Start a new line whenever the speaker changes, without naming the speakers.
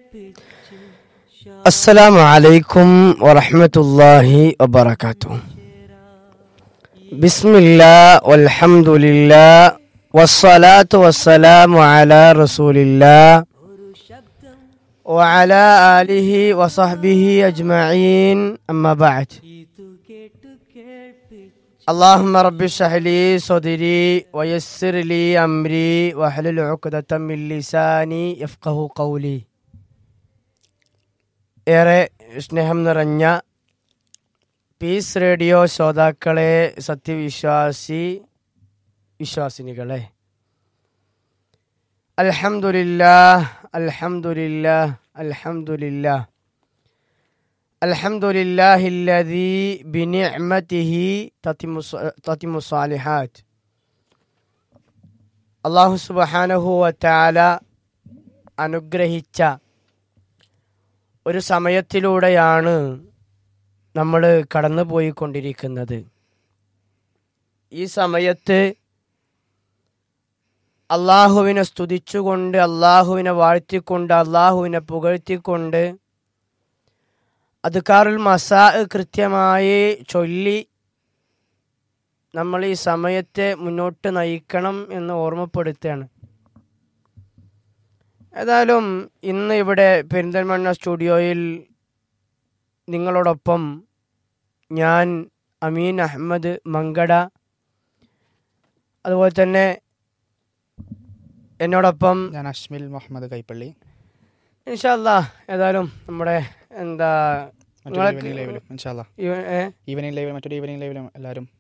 السلام عليكم ورحمة الله وبركاته بسم الله والحمد لله والصلاة والسلام على رسول الله وعلى آله وصحبه أجمعين أما بعد اللهم رب اشرح لي صدري ويسر لي أمري واحلل عقدة من لساني يفقه قولي ഏറെ സ്നേഹം നിറഞ്ഞ പീസ് റേഡിയോ ശ്രോതാക്കളെ സത്യവിശ്വാസി വിശ്വാസിനികളെ അൽഹംദുലില്ലാ അൽഹംദുലില്ലാ അൽഹംദുലില്ലാ അൽഹംദുലില്ലാഹില്ലദീ ബിനിഅ്മതിഹി തതിമു സ- തതിമു സാലിഹാത്ത് അല്ലാഹു സുബ്ഹാനഹു വതആല അനുഗ്രഹിച്ച ഒരു സമയത്തിലൂടെയാണ് നമ്മൾ കടന്നു പോയിക്കൊണ്ടിരിക്കുന്നത് ഈ സമയത്ത് അള്ളാഹുവിനെ സ്തുതിച്ചുകൊണ്ട് അള്ളാഹുവിനെ വാഴ്ത്തിക്കൊണ്ട് അള്ളാഹുവിനെ പുകഴ്ത്തിക്കൊണ്ട് അതുകാറുൽ മസാ കൃത്യമായി ചൊല്ലി നമ്മൾ ഈ സമയത്തെ മുന്നോട്ട് നയിക്കണം എന്ന് ഓർമ്മപ്പെടുത്തുകയാണ് ഏതായാലും ഇന്ന് ഇവിടെ പെരിന്തൽമണ്ണ സ്റ്റുഡിയോയിൽ നിങ്ങളോടൊപ്പം ഞാൻ അമീൻ അഹമ്മദ് മങ്കട അതുപോലെ തന്നെ എന്നോടൊപ്പം
ഞാൻ അഷ്മിൽ മുഹമ്മദ് കൈപ്പള്ളി
ഇൻഷാല്ല ഏതായാലും നമ്മുടെ എന്താ
മറ്റൊരു
നിങ്ങൾക്ക്
ഈവനിങ് ലൈവിലും ഇൻഷാല്ല
ഇവ- ഏ?
ഈവനിങ് ലൈവിലും മറ്റൊരു ഈവനിങ് ലൈവിലും എല്ലാവരും